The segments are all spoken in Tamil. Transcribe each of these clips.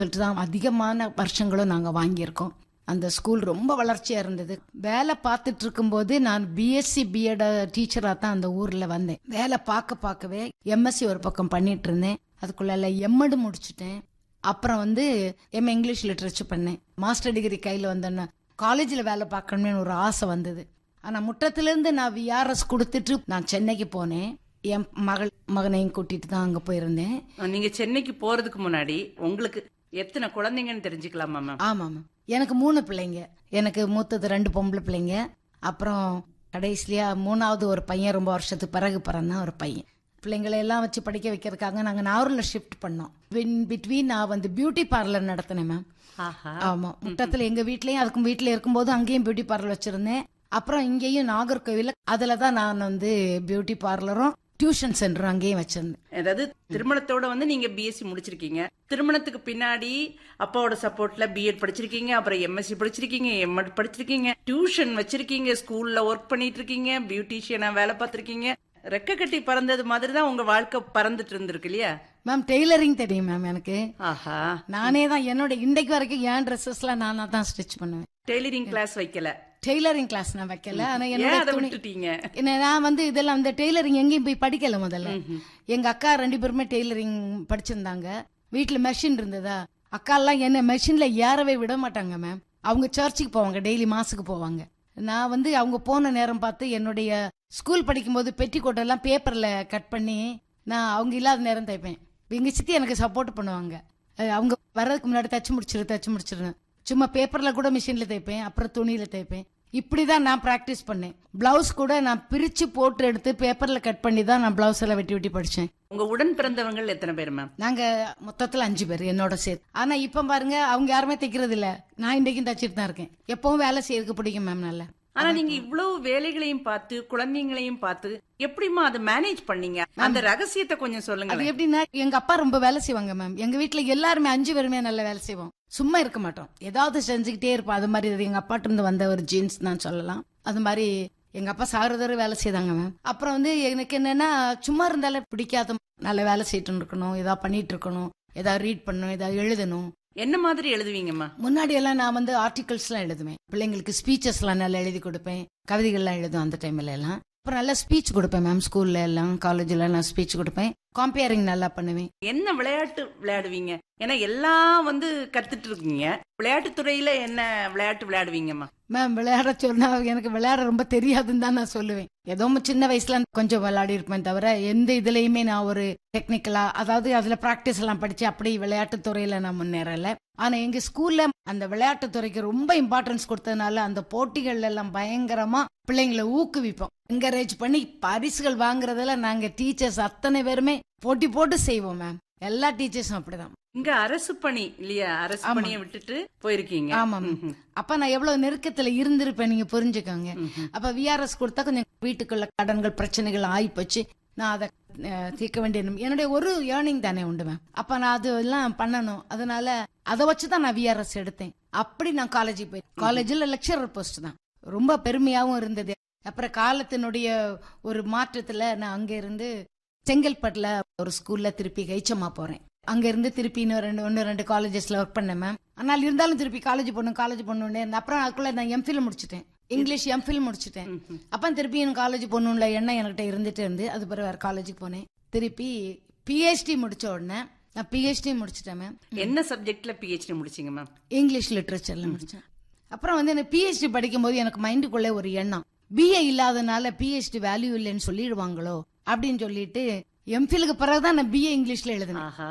தான் அதிகமான வருஷங்களும் நாங்க வாங்கியிருக்கோம் அந்த ஸ்கூல் ரொம்ப வளர்ச்சியா இருந்தது வேலை பார்த்துட்டு இருக்கும்போது நான் பிஎஸ்சி பிஎட் டீச்சரா தான் அந்த ஊர்ல வந்தேன் வேலை பார்க்க பார்க்கவே எம்எஸ்சி ஒரு பக்கம் பண்ணிட்டு இருந்தேன் அதுக்குள்ள எம்எட் முடிச்சிட்டேன் அப்புறம் வந்து எம் இங்கிலீஷ் லிட்ரேச்சர் பண்ணேன் மாஸ்டர் டிகிரி கையில் வந்தோன்னே காலேஜில் வேலை பார்க்கணும்னு ஒரு ஆசை வந்தது ஆனால் முற்றத்திலேருந்து நான் விஆர்எஸ் கொடுத்துட்டு நான் சென்னைக்கு போனேன் என் மகள் மகனையும் கூட்டிட்டு தான் அங்கே போயிருந்தேன் நீங்க சென்னைக்கு போறதுக்கு முன்னாடி உங்களுக்கு எத்தனை குழந்தைங்கன்னு தெரிஞ்சுக்கலாமா மேம் ஆமாம் மேம் எனக்கு மூணு பிள்ளைங்க எனக்கு மூத்தது ரெண்டு பொம்பளை பிள்ளைங்க அப்புறம் கடைசியா மூணாவது ஒரு பையன் ரொம்ப வருஷத்துக்கு பிறகு பிறந்தான் ஒரு பையன் பிள்ளைங்களை எல்லாம் வச்சு படிக்க வைக்கிறதுக்காக நாங்கள் நாகூரில் ஷிஃப்ட் பண்ணோம் பின் பிட்வீன் நான் வந்து பியூட்டி பார்லர் நடத்தினேன் மேம் ஆஹா ஆமா முட்டத்துல எங்க வீட்லயும் அதுக்கும் வீட்ல இருக்கும்போது அங்கேயும் பியூட்டி பார்லர் வச்சிருந்தேன் அப்புறம் இங்கேயும் நாகர்கோவில் அதுல தான் நான் வந்து பியூட்டி பார்லரும் டியூஷன் சென்டரும் அங்கேயும் வச்சிருந்தேன் அதாவது திருமணத்தோட வந்து நீங்க பிஎஸ்சி முடிச்சிருக்கீங்க திருமணத்துக்கு பின்னாடி அப்பாவோட சப்போர்ட்ல பிஎட் படிச்சிருக்கீங்க அப்புறம் எம்எஸ்சி படிச்சிருக்கீங்க எம்எட் படிச்சிருக்கீங்க டியூஷன் வச்சிருக்கீங்க ஸ்கூல்ல ஒர்க் பண்ணிட்டு இருக்கீங்க பியூட்டிஷியனா வேலை பார்த்திருக்கீங்க ரெக்க கட்டி பறந்தது மாதிரி தான் உங்க வாழ்க்கை பறந்துட்டு இருந்திருக்கு இல்லையா மேம் டெய்லரிங் தெரியும் மேம் எனக்கு ஆஹா நானே தான் என்னோட இன்றைக்கு வரைக்கும் என் ட்ரெஸ்ஸஸ்லாம் நானா தான் ஸ்டிச் பண்ணுவேன் டெய்லரிங் கிளாஸ் வைக்கல டெய்லரிங் கிளாஸ் நான் வைக்கல ஆனா ஏன் என்னோட அதை துணி விட்டுட்டீங்க என்ன நான் வந்து இதெல்லாம் அந்த டெய்லரிங் எங்கேயும் போய் படிக்கல முதல்ல எங்க அக்கா ரெண்டு பேருமே டெய்லரிங் படிச்சிருந்தாங்க வீட்ல மெஷின் இருந்ததா அக்கா எல்லாம் என்ன மெஷின்ல ஏறவே விட மாட்டாங்க மேம் அவங்க சர்ச்சுக்கு போவாங்க டெய்லி மாசுக்கு போவாங்க நான் வந்து அவங்க போன நேரம் பார்த்து என்னுடைய ஸ்கூல் படிக்கும்போது பெட்டிக்கோட் எல்லாம் பேப்பர்ல கட் பண்ணி நான் அவங்க இல்லாத நேரம் தைப்பேன் எங்க சித்தி எனக்கு சப்போர்ட் பண்ணுவாங்க அஹ் அவங்க வர்றதுக்கு முன்னாடி தச்சு முடிச்சிரு தச்சு முடிச்சிருவேன் சும்மா பேப்பர்ல கூட மிஷின்ல தைப்பேன் அப்புறம் துணியில தைப்பேன் இப்படிதான் நான் பிராக்டிஸ் பண்ணேன் பிளவுஸ் கூட நான் பிரிச்சு போட்டு எடுத்து பேப்பர்ல கட் பண்ணி தான் நான் பிளவுஸ் எல்லாம் வெட்டி வெட்டி படிச்சேன் உங்க உடன் பிறந்தவங்கள் எத்தனை பேர் மேம் நாங்க மொத்தத்துல அஞ்சு பேர் என்னோட சேர்த்து ஆனா இப்ப பாருங்க அவங்க யாருமே தைக்கிறது இல்ல நான் இன்றைக்கும் தச்சிட்டு தான் இருக்கேன் எப்பவும் வேலை செய்யறதுக்கு பிடிக்கும் மேம் நல்லா ஆனா நீங்க இவ்வளவு வேலைகளையும் பார்த்து குழந்தைங்களையும் பார்த்து எப்படிமா அதை மேனேஜ் பண்ணீங்க அந்த ரகசியத்தை கொஞ்சம் அது சொல்லுங்க எப்படின்னா எங்க அப்பா ரொம்ப வேலை செய்வாங்க மேம் எங்க வீட்ல எல்லாருமே அஞ்சு பேருமே நல்ல வேலை செய்வோம் சும்மா இருக்க மாட்டோம் ஏதாவது செஞ்சுக்கிட்டே இருப்போம் அது மாதிரி இது எங்க அப்பாட்ட இருந்து வந்த ஒரு ஜீன்ஸ் தான் சொல்லலாம் அது மாதிரி எங்க அப்பா சாகிறதோட வேலை செய்தாங்க மேம் அப்புறம் வந்து எனக்கு என்னன்னா சும்மா இருந்தாலே பிடிக்காத நல்ல வேலை செய்யிட்டு இருக்கணும் ஏதாவது பண்ணிட்டு இருக்கணும் ஏதாவது ரீட் பண்ணணும் ஏதாவது எழுதணும் என்ன மாதிரி எழுதுவீங்கம்மா முன்னாடி எல்லாம் நான் வந்து ஆர்டிகல்ஸ் எல்லாம் எழுதுவேன் பிள்ளைங்களுக்கு ஸ்பீச்சஸ் எல்லாம் நல்லா எழுதி கொடுப்பேன் கவிதைகள்லாம் எழுதும் அந்த டைம்ல எல்லாம் அப்புறம் நல்லா ஸ்பீச் கொடுப்பேன் மேம் ஸ்கூல்ல எல்லாம் காலேஜ்ல நான் ஸ்பீச் கொடுப்பேன் கம்பேரிங் நல்லா பண்ணுவேன் என்ன விளையாட்டு விளையாடுவீங்க ஏன்னா எல்லாம் வந்து கத்துட்டு இருக்கீங்க விளையாட்டு துறையில என்ன விளையாட்டு விளையாடுவீங்கம்மா மேம் விளையாட சொன்னா எனக்கு விளையாட ரொம்ப தெரியாதுன்னு தான் நான் சொல்லுவேன் ஏதோ சின்ன வயசுல கொஞ்சம் விளையாடி இருப்பேன் தவிர எந்த இதுலயுமே நான் ஒரு டெக்னிக்கலா அதாவது அதுல பிராக்டிஸ் எல்லாம் படிச்சு அப்படி விளையாட்டு துறையில நான் முன்னேறல ஆனா எங்க ஸ்கூல்ல அந்த விளையாட்டு துறைக்கு ரொம்ப இம்பார்ட்டன்ஸ் கொடுத்ததுனால அந்த போட்டிகள்ல எல்லாம் பயங்கரமா பிள்ளைங்களை ஊக்குவிப்போம் என்கரேஜ் பண்ணி பரிசுகள் வாங்குறதுல நாங்க டீச்சர்ஸ் அத்தனை பேருமே போட்டி போட்டு செய்வோம் மேம் எல்லா டீச்சர்ஸும் அப்படிதான் இங்க அரசு பணி இல்லையா அரசு ஆமா. பணியை விட்டுட்டு போயிருக்கீங்க ஆமா மேம் ம்ஹும். அப்ப நான் எவ்வளவு நெருக்கத்துல இருந்திருப்பேன் நீங்க புரிஞ்சுக்கோங்க ம்ஹும். அப்ப விஆர்எஸ் கொடுத்தா கொஞ்சம் வீட்டுக்குள்ள கடன்கள் பிரச்சனைகள் ஆயிப்போச்சு நான் அதை அஹ், தீர்க்க வேண்டிய நிலை. என்னுடைய ஒரு ஏர்னிங் தானே உண்டு மேம் அப்ப நான் அது எல்லாம் பண்ணணும் அதனால அதை வச்சுதான் நான் விஆர்எஸ் எடுத்தேன் அப்படி நான் காலேஜுக்கு போய் காலேஜில் லெக்சரர் போஸ்ட் தான் ரொம்ப பெருமையாவும் இருந்தது அப்புறம் காலத்தினுடைய ஒரு மாற்றத்துல நான் அங்க இருந்து செங்கல்பட்டுல ஒரு ஸ்கூல்ல திருப்பி கைச்சமா போறேன் அங்க இருந்து திருப்பி இன்னும் ரெண்டு ஒன்று ரெண்டு காலேஜஸ்ல ஒர்க் பண்ணேன் மேம் ஆனால் இருந்தாலும் திருப்பி காலேஜ் போகணும் காலேஜ் போகணுன்னு அப்புறம் அதுக்குள்ள நான் எம்ஃபில் முடிச்சிட்டேன் இங்கிலீஷ் எம்ஃபில் முடிச்சிட்டேன் ம்ஹும். அப்ப திருப்பி எனக்கு காலேஜ் போகணும்ல எண்ணம் என்கிட்ட இருந்துட்டு இருந்து அது பிறகு வேற காலேஜுக்கு போனேன் திருப்பி பிஹெச்டி முடிச்ச உடனே நான் பிஹெச்டி முடிச்சிட்டேன் மேம் என்ன சப்ஜெக்ட்ல பிஹெச்டி முடிச்சீங்க மேம் இங்கிலீஷ் லிட்ரேச்சர்ல முடிச்சேன் அப்புறம் வந்து எனக்கு பிஹெச்டி படிக்கும்போது எனக்கு மைண்டுக்குள்ளே ஒரு எண்ணம் பிஏ இல்லாதனால பிஹெச்டி வேல்யூ இல்லைன்னு சொல்லிடுவாங்களோ அப்படின்னு சொல்லிட்டு எம்ஃபிலுக்கு பிறகுதான் நான் பிஏ இங்கிலீஷ்ல எழுதினேன் ஆஹா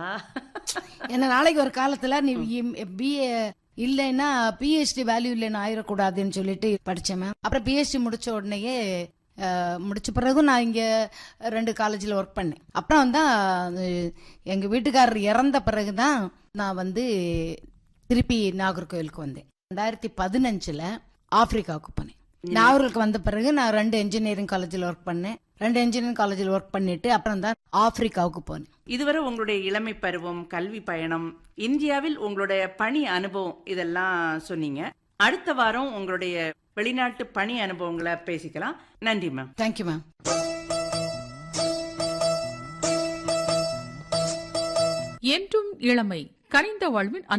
ஏன்னா நாளைக்கு ஒரு காலத்துல நீ பிஏ இல்லைன்னா பிஹெச்டி வேல்யூ இல்லைன்னு ஆயிடக்கூடாதுன்னு சொல்லிட்டு படிச்சேன் மேம் அப்புறம் பிஹெச்டி முடிச்ச உடனேயே அஹ், முடிச்ச பிறகு நான் இங்க ரெண்டு காலேஜில் ஒர்க் பண்ணேன் அப்புறம் தான் அஹ், எங்க வீட்டுக்காரர் இறந்த பிறகுதான் நான் வந்து திருப்பி நாகர்கோவிலுக்கு வந்தேன் ரெண்டாயிரத்தி பதினஞ்சுல ஆப்பிரிக்காவுக்கு போனேன் நாகூருக்கு வந்த பிறகு நான் ரெண்டு இன்ஜினியரிங் காலேஜில் ஒர்க் பண்ணேன் ரெண்டு இன்ஜினியரிங் காலேஜில் ஒர்க் பண்ணிட்டு அப்புறம் தான் ஆப்பிரிக்காவுக்கு போனேன் இதுவரை உங்களுடைய இளமை பருவம் கல்வி பயணம் இந்தியாவில் உங்களுடைய பணி அனுபவம் இதெல்லாம் சொன்னீங்க அடுத்த வாரம் உங்களுடைய வெளிநாட்டு பணி அனுபவங்களை பேசிக்கலாம் நன்றி மேம் தேங்க்யூ மேம் என்றும் இளமை கனிந்த வாழ்வின்